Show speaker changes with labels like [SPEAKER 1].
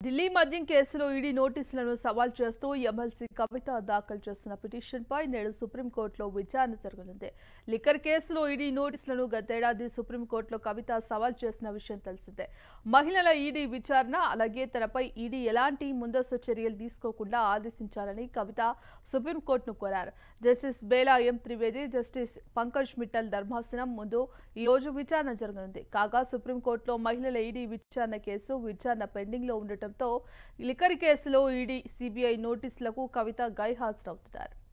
[SPEAKER 1] ఢిల్లీ మద్యం కేసులో ఈడీ నోటీసులను సవాల్ చేస్తూ ఎమ్మెల్సీ కవిత దాఖలు చేసిన పిటిషన్పై నేడు సుప్రీంకోర్టులో విచారణ జరగనుంది లిక్కర్ కేసులో ఈడీ నోటీసులను గతేడాది సుప్రీంకోర్టులో కవిత సవాల్ చేసిన విషయం తెలిసిందే మహిళల ఈడీ విచారణ అలాగే తనపై ఈడీ ఎలాంటి ముందస్తు చర్యలు తీసుకోకుండా ఆదేశించాలని కవిత సుప్రీంకోర్టును కోరారు justice Bela M Trivedi justice Pankaj Mittal ధర్మాసనం ముందు ఈ రోజు విచారణ జరగనుంది కాగా సుప్రీంకోర్టులో మహిళల ఈడీ విచారణ కేసు విచారణ పెండింగ్ లో ఉండటంతో లిక్కర్ కేసులో ఈడీ సిబిఐ నోటీసులకు కవిత గైహాజరవుతున్నారు